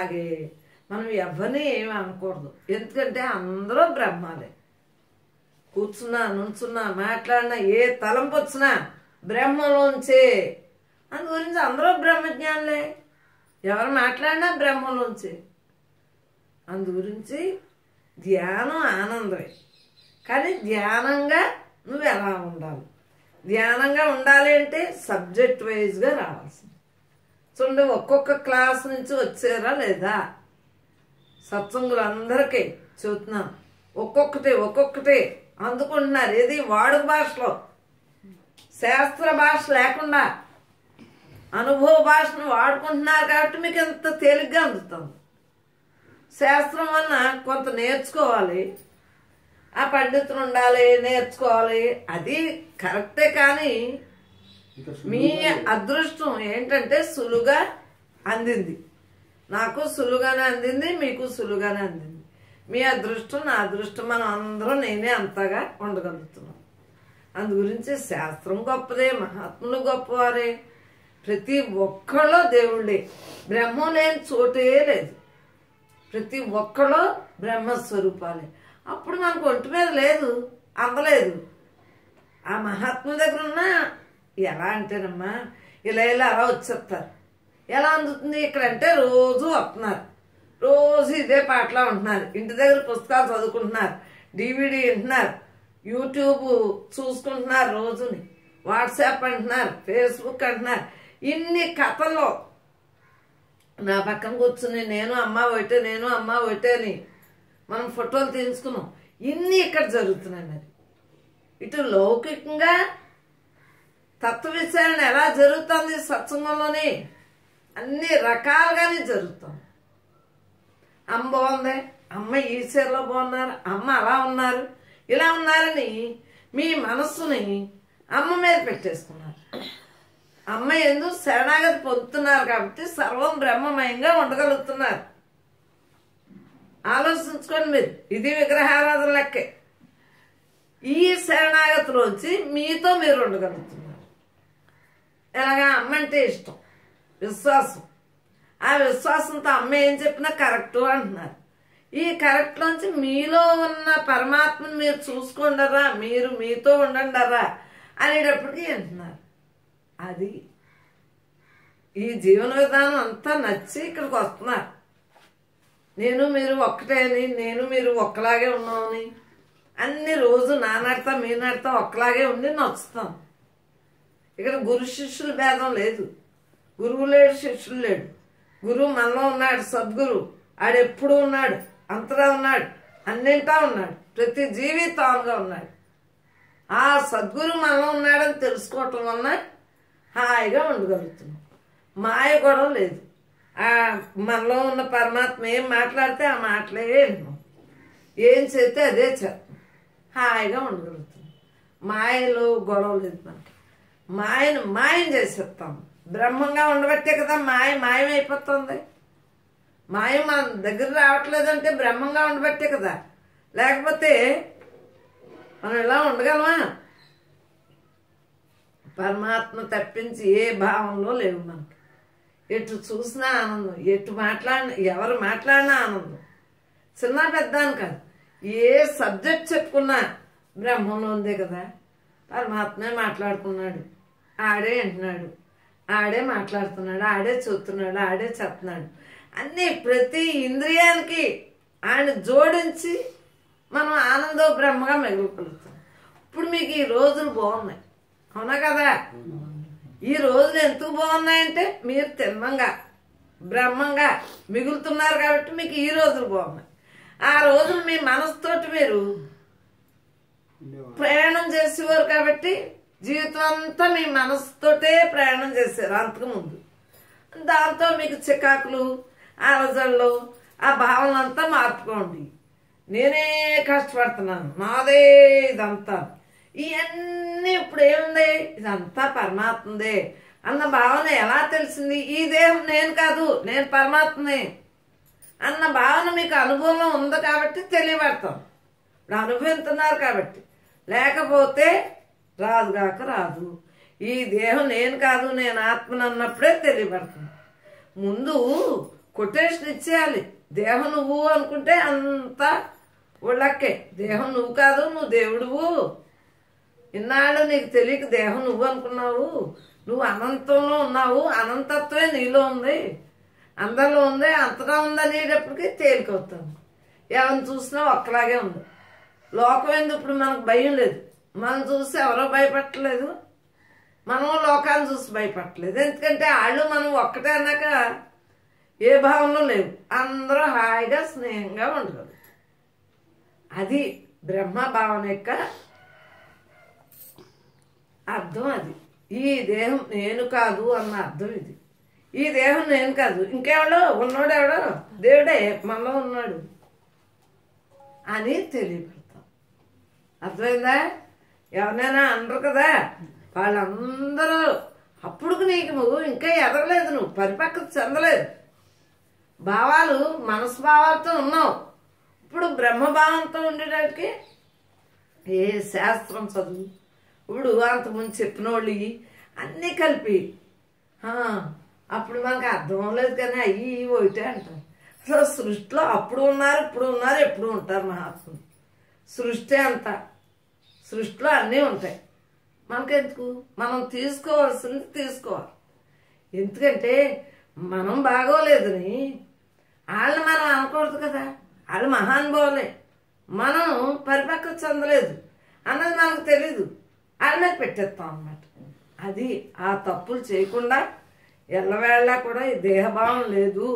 అలాగే మనం ఎవరిని ఏమి అనకూడదు ఎందుకంటే అందరూ బ్రహ్మాలే కూర్చున్నా నుంచున్నా మాట్లాడినా ఏ తలంపు వచ్చినా బ్రహ్మలోంచే అందు గురించి అందరూ బ్రహ్మజ్ఞానులే ఎవరు మాట్లాడినా బ్రహ్మలోంచే అందు గురించి ధ్యానం ఆనందమే కానీ ధ్యానంగా నువ్వు ఎలా ఉండాలి ధ్యానంగా ఉండాలి అంటే సబ్జెక్ట్ వైజ్గా రావాల్సింది చూడండి ఒక్కొక్క క్లాస్ నుంచి వచ్చారా లేదా సత్సంగులు అందరికీ చెబుతున్నాను ఒక్కొక్కటి ఒక్కొక్కటి అందుకుంటున్నారు ఏది వాడుక భాషలో శాస్త్ర భాష లేకుండా అనుభవ భాషను వాడుకుంటున్నారు కాబట్టి మీకు ఎంత తేలిగ్గా అందుతుంది శాస్త్రం వలన కొంత నేర్చుకోవాలి ఆ పండితులు ఉండాలి నేర్చుకోవాలి అది కరెక్టే కానీ ఇంకా మీ అదృష్టం ఏంటంటే సులువుగా అందింది నాకు సులువుగానే అందింది మీకు సులువుగానే అందింది మీ అదృష్టం నా అదృష్టం మనం అందరం నేనే అంతగా ఉండగలుగుతున్నాం అందు గురించి శాస్త్రం గొప్పదే మహాత్ములు గొప్పవారే ప్రతి ఒక్కళ్ళో దేవుళ్ళే బ్రహ్మం లేని చోటే లేదు ప్రతి ఒక్కళ్ళు బ్రహ్మస్వరూపాలే అప్పుడు మనకు ఒంటి మీద లేదు అందలేదు ఆ మహాత్ముల దగ్గర ఉన్న ఎలా అంటేనమ్మా ఇలా ఇలా అలా వచ్చేస్తారు ఎలా అందుతుంది ఇక్కడ అంటే రోజు వస్తున్నారు రోజు ఇదే పాటలా ఉంటున్నారు ఇంటి దగ్గర పుస్తకాలు చదువుకుంటున్నారు డివిడి వింటున్నారు యూట్యూబ్ చూసుకుంటున్నారు రోజుని వాట్సాప్ అంటున్నారు ఫేస్బుక్ అంటున్నారు ఇన్ని కథల్లో నా పక్కన కూర్చుని నేను అమ్మ ఒకటే నేను అమ్మ ఒకటే అని మనం ఫోటోలు తీసుకున్నాం ఇన్ని ఇక్కడ జరుగుతున్నాయి మరి ఇటు లౌకికంగా తత్వ విచారణ ఎలా జరుగుతుంది సత్సంగంలోని అన్ని రకాలుగానే జరుగుతుంది అమ్మ బాగుంది అమ్మ ఈ చీరలో బాగున్నారు అమ్మ అలా ఉన్నారు ఇలా ఉన్నారని మీ మనస్సుని అమ్మ మీద పెట్టేసుకున్నారు అమ్మ ఎందు శరణాగతి పొందుతున్నారు కాబట్టి సర్వం బ్రహ్మమయంగా ఉండగలుగుతున్నారు ఆలోచించుకోండి మీరు ఇది విగ్రహారాధన లెక్కే ఈ శరణాగతిలోంచి మీతో మీరు ఉండగలుగుతున్నారు ఎలాగా అమ్మ అంటే ఇష్టం విశ్వాసం ఆ విశ్వాసంతో అమ్మ ఏం చెప్పినా కరెక్టు అంటున్నారు ఈ కరెక్ట్లోంచి మీలో ఉన్న పరమాత్మని మీరు చూసుకోండరా మీరు మీతో ఉండండరా అనేటప్పటికీ అంటున్నారు అది ఈ జీవన విధానం అంతా నచ్చి ఇక్కడికి వస్తున్నారు నేను మీరు ఒక్కటే అని నేను మీరు ఒక్కలాగే ఉన్నామని అన్ని రోజు నానాడతా మీ నాడతా ఒక్కలాగే ఉండి నచ్చుతాం ఇక్కడ గురు శిష్యుల భేదం లేదు గురువు లేడు శిష్యులు లేడు గురువు మనలో ఉన్నాడు సద్గురు ఆడెప్పుడు ఉన్నాడు అంతటా ఉన్నాడు అన్నింటా ఉన్నాడు ప్రతి జీవి తానుగా ఉన్నాడు ఆ సద్గురు మనలో ఉన్నాడని తెలుసుకోవటం వలన హాయిగా ఉండగలుగుతున్నాం మాయ గొడవ లేదు ఆ మనలో ఉన్న పరమాత్మ ఏం మాట్లాడితే ఆ మాటలే వింటున్నాం ఏం చేస్తే అదే చేస్తాం హాయిగా ఉండగలుగుతున్నాం మాయలో గొడవ లేదు మనకి మాయను మాయం చేసేస్తాం బ్రహ్మంగా ఉండబట్టే కదా మాయ మాయమైపోతుంది మాయ మన దగ్గర రావట్లేదంటే బ్రహ్మంగా ఉండబట్టే కదా లేకపోతే మనం ఇలా ఉండగలమా పరమాత్మ తప్పించి ఏ భావంలో లేవు మనకి ఎటు చూసినా ఆనందం ఎటు మాట్లాడిన ఎవరు మాట్లాడినా ఆనందం చిన్న పెద్ద అని కాదు ఏ సబ్జెక్ట్ చెప్పుకున్నా బ్రహ్మంలో ఉందే కదా పరమాత్మే మాట్లాడుకున్నాడు ఆడే అంటున్నాడు ఆడే మాట్లాడుతున్నాడు ఆడే చూస్తున్నాడు ఆడే చెప్తున్నాడు అన్నీ ప్రతి ఇంద్రియానికి ఆయన జోడించి మనం ఆనందో బ్రహ్మగా మిగలగలుగుతాం ఇప్పుడు మీకు ఈ రోజులు బాగున్నాయి అవునా కదా ఈ రోజులు ఎందుకు బాగున్నాయంటే మీరు తిన్నంగా బ్రహ్మంగా మిగులుతున్నారు కాబట్టి మీకు ఈ రోజులు బాగున్నాయి ఆ రోజులు మీ మనసుతోటి మీరు ప్రయాణం చేసేవారు కాబట్టి జీవితం అంతా మీ మనసుతోటే ప్రయాణం చేశారు అంతకు ముందు దాంతో మీకు చికాకులు ఆలోచనలు ఆ భావనలంతా మార్పుకోండి నేనే కష్టపడుతున్నాను నాదే ఇదంతా ఇవన్నీ ఇప్పుడు ఏముంది ఇదంతా పరమాత్మదే అన్న భావన ఎలా తెలిసింది ఈ దేహం నేను కాదు నేను పరమాత్మనే అన్న భావన మీకు అనుభవంలో ఉంది కాబట్టి తెలియబడతాం ఇప్పుడు అనుభవిస్తున్నారు కాబట్టి లేకపోతే రాదుగాక రాదు ఈ దేహం నేను కాదు నేను ఆత్మను అన్నప్పుడే తెలియబడుతుంది ముందు కొటేషన్ ఇచ్చేయాలి దేహం నువ్వు అనుకుంటే అంత ఉళ్ళక్కే దేహం నువ్వు కాదు నువ్వు దేవుడువు ఇన్నాళ్ళు నీకు తెలియక దేహం నువ్వు అనుకున్నావు నువ్వు అనంతంలో ఉన్నావు అనంతత్వమే నీలో ఉంది అందరిలో ఉంది అంతటా ఉంది అనేటప్పటికీ తేలికవుతాను ఎవరిని చూసినా ఒక్కలాగే ఉంది లోకం ఎందుకు ఇప్పుడు మనకు భయం లేదు మనం చూసి ఎవరో భయపడట్లేదు మనం లోకాన్ని చూసి భయపడట్లేదు ఎందుకంటే వాళ్ళు మనం ఒక్కటే అన్నాక ఏ భావంలో లేవు అందరూ హాయిగా స్నేహంగా ఉండగలరు అది బ్రహ్మ భావన యొక్క అర్థం అది ఈ దేహం నేను కాదు అన్న అర్థం ఇది ఈ దేహం నేను కాదు ఇంకెవడో ఉన్నాడు ఎవడో దేవుడే మనలో ఉన్నాడు అని తెలియపెడతాం అర్థమైందా ఎవరైనా అనరు కదా వాళ్ళందరూ అప్పుడు నీకు నువ్వు ఇంకా ఎదగలేదు నువ్వు పరిపక్వత చెందలేదు భావాలు మనసు భావాలతో ఉన్నావు ఇప్పుడు బ్రహ్మభావంతో ఉండేటానికి ఏ శాస్త్రం చదువు ఇప్పుడు అంతకుముందు చెప్పిన వాళ్ళు ఇవి అన్నీ కలిపి ఆ, అప్పుడు మనకు అర్థం అవ్వలేదు కానీ అయ్యి ఇవి ఒకటే అంటారు అసలు సృష్టిలో అప్పుడు ఉన్నారు ఇప్పుడు ఉన్నారు ఎప్పుడు ఉంటారు మహాత్ములు సృష్టి అంతా సృష్టిలో అన్నీ ఉంటాయి మనకెందుకు మనం తీసుకోవాల్సింది తీసుకోవాలి ఎందుకంటే మనం బాగోలేదని వాళ్ళని మనం అనకూడదు కదా వాళ్ళు మహానుభావులే మనం పరిపక్వత చెందలేదు అన్నది మనకు తెలీదు వాళ్ళ మీద పెట్టేస్తాం అన్నమాట అది ఆ తప్పులు చేయకుండా ఎల్లవేళ కూడా ఈ దేహభావం లేదు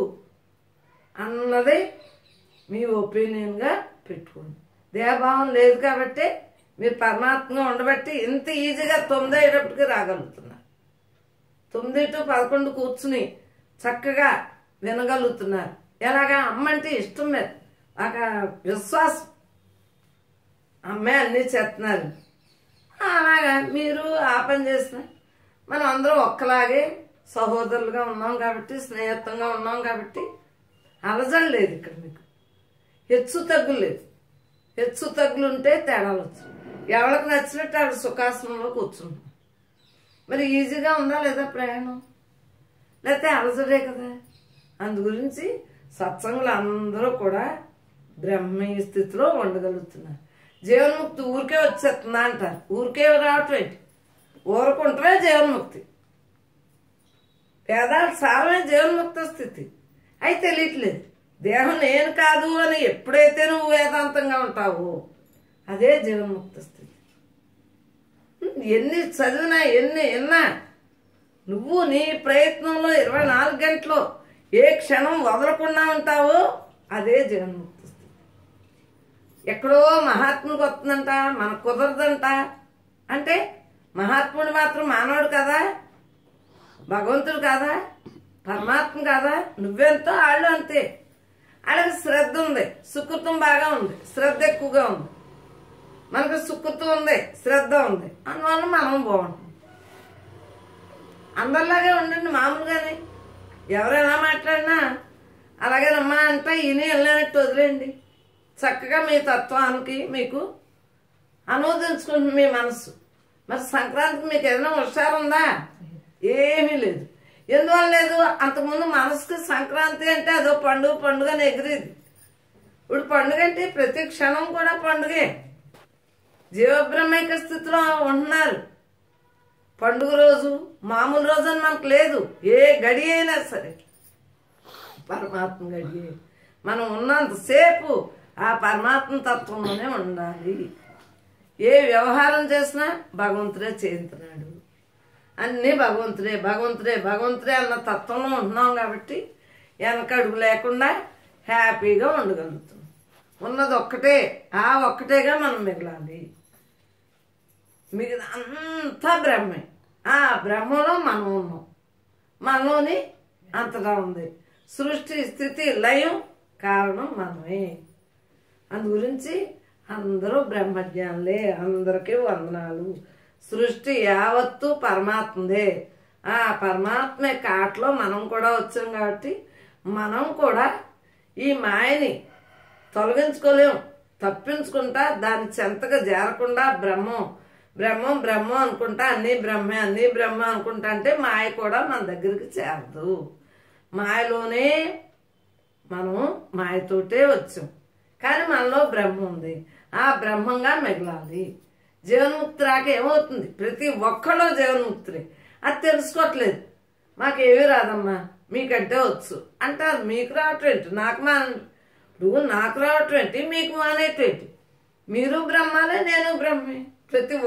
అన్నది మీ ఒపీనియన్గా పెట్టుకోండి దేహభావం లేదు కాబట్టి మీరు పరమాత్మగా ఉండబట్టి ఇంత ఈజీగా తొమ్మిది అయ్యేటప్పటికి రాగలుగుతున్నారు తొమ్మిది టు పదకొండు కూర్చుని చక్కగా వినగలుగుతున్నారు ఎలాగా అమ్మ అంటే ఇష్టం మీద ఒక విశ్వాసం అమ్మే అన్నీ చేస్తున్నారు అలాగా మీరు ఆ పని చేసిన మనం అందరం ఒక్కలాగే సహోదరులుగా ఉన్నాం కాబట్టి స్నేహితంగా ఉన్నాం కాబట్టి అలజడి లేదు ఇక్కడ మీకు హెచ్చు తగ్గులు లేదు హెచ్చు తగ్గులు ఉంటే తేడాలు వచ్చు ఎవరికి నచ్చినట్టు ఆవిడ సుఖాసనంలో కూర్చుంటాం మరి ఈజీగా ఉందా లేదా ప్రయాణం లేకపోతే అలజడే కదా అందు గురించి సత్సంగులు అందరూ కూడా బ్రహ్మీయ స్థితిలో ఉండగలుగుతున్నారు జీవన్ముక్తి ఊరికే వచ్చేస్తుందా అంటారు ఊరికే రావటం ఏంటి ఊరుకుంటమే జీవన్ముక్తి వేదాల సారమే జీవన్ముక్త స్థితి అయి తెలియట్లేదు దేహం నేను కాదు అని ఎప్పుడైతే నువ్వు వేదాంతంగా ఉంటావో అదే జీవన్ముక్త స్థితి ఎన్ని చదివినా ఎన్ని విన్నా నువ్వు నీ ప్రయత్నంలో ఇరవై నాలుగు గంటలు ఏ క్షణం వదలకుండా ఉంటావో అదే జీవన్ముక్త స్థితి ఎక్కడో మహాత్ముడికి వస్తుందంట మనకు కుదరదంట అంటే మహాత్ముడు మాత్రం మానవుడు కదా భగవంతుడు కాదా పరమాత్మ కాదా నువ్వెంతో వాళ్ళు అంతే వాళ్ళకి శ్రద్ధ ఉంది సుకృతం బాగా ఉంది శ్రద్ధ ఎక్కువగా ఉంది మనకు సుకృతం ఉంది శ్రద్ధ ఉంది అందువల్ల మనం బాగుంటాం అందరిలాగే ఉండండి మామూలుగానే ఎవరైనా మాట్లాడినా అలాగేనమ్మా అంటే ఈయన వెళ్ళినట్టు వదిలేండి చక్కగా మీ తత్వానికి మీకు అనువదించుకుంటుంది మీ మనసు మరి సంక్రాంతికి మీకు ఏదైనా హుషారు ఉందా ఏమీ లేదు ఎందువల్ల లేదు అంతకుముందు మనసుకి సంక్రాంతి అంటే అదో పండుగ పండుగని ఎగిరేది ఇప్పుడు పండుగ అంటే ప్రతి క్షణం కూడా పండుగే జీవబ్రహ్మైక స్థితిలో ఉంటున్నారు పండుగ రోజు మామూలు రోజు అని మనకు లేదు ఏ గడి అయినా సరే పరమాత్మ గడి మనం ఉన్నంతసేపు ఆ పరమాత్మ తత్వంలోనే ఉండాలి ఏ వ్యవహారం చేసినా భగవంతుడే చేయించున్నాడు అన్నీ భగవంతుడే భగవంతుడే భగవంతుడే అన్న తత్వంలో ఉంటున్నాం కాబట్టి వెనకడుగు లేకుండా హ్యాపీగా ఉండగలుగుతాం ఉన్నది ఒక్కటే ఆ ఒక్కటేగా మనం మిగలాలి మిగతా అంతా బ్రహ్మే ఆ బ్రహ్మలో మనం ఉన్నాం మనలోని అంతటా ఉంది సృష్టి స్థితి లయం కారణం మనమే అందు గురించి అందరూ బ్రహ్మజ్ఞానులే అందరికీ వందనాలు సృష్టి యావత్తు పరమాత్మదే ఆ పరమాత్మ యొక్క ఆటలో మనం కూడా వచ్చాం కాబట్టి మనం కూడా ఈ మాయని తొలగించుకోలేం తప్పించుకుంటా దాని చెంతగా చేరకుండా బ్రహ్మం బ్రహ్మం బ్రహ్మం అనుకుంటా అన్నీ బ్రహ్మే అన్నీ బ్రహ్మ అనుకుంటా అంటే మాయ కూడా మన దగ్గరికి చేరదు మాయలోనే మనం మాయతోటే వచ్చాం కానీ మనలో బ్రహ్మ ఉంది ఆ బ్రహ్మంగా మిగలాలి జీవన్ముక్తి రాక ఏమవుతుంది ప్రతి ఒక్కళ్ళు జీవన్ముక్తులే అది తెలుసుకోవట్లేదు మాకేమీ రాదమ్మా మీకంటే వచ్చు అంటారు మీకు రావటం ఏంటి నాకు మా ఇప్పుడు నాకు రావటం ఏంటి మీకు మానేటేంటి మీరు బ్రహ్మాలే నేను బ్రహ్మే ప్రతి